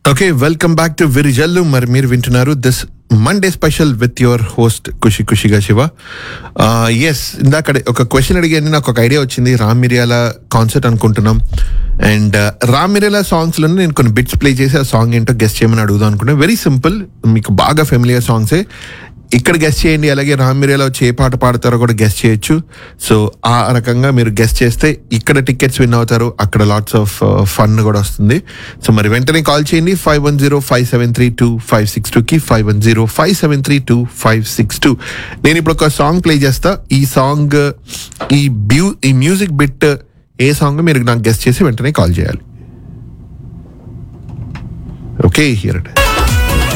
okay welcome back to Virijallu మరి మీరు వింటున్నారు this Monday special with your host Khushi ఖుషిగా శివ ఎస్ ఇందాక ఒక క్వశ్చన్ అడిగాను నాకు ఒక ఐడియా వచ్చింది రామ్ మిరియాల కాన్సర్ట్ అనుకుంటున్నాం అండ్ రామ్ మిరియాల సాంగ్స్లో నేను కొన్ని బిట్స్ ప్లే చేసి ఆ సాంగ్ ఏంటో గెస్ట్ చేయమని అడుగుదాం అనుకున్నాను వెరీ సింపుల్ మీకు బాగా ఫెమిలియర్ సాంగ్సే ఇక్కడ గెస్ట్ చేయండి అలాగే రామిరియాలో వచ్చి ఏ పాట పాడతారో కూడా గెస్ట్ చేయొచ్చు సో ఆ రకంగా మీరు గెస్ట్ చేస్తే ఇక్కడ టికెట్స్ విన్ అవుతారు అక్కడ లాట్స్ ఆఫ్ ఫన్ కూడా వస్తుంది సో మరి వెంటనే కాల్ చేయండి five one zero five seven three two five six టూకి five one zero five seven three two five six two నేను ఇప్పుడు ఒక సాంగ్ ప్లే చేస్తా ఈ సాంగ్ ఈ బ్యూ ఈ మ్యూజిక్ బిట్ ఏ సాంగ్ మీరు నాకు గెస్ట్ చేసి వెంటనే కాల్ చేయాలి ఓకే హియర్ ఇట్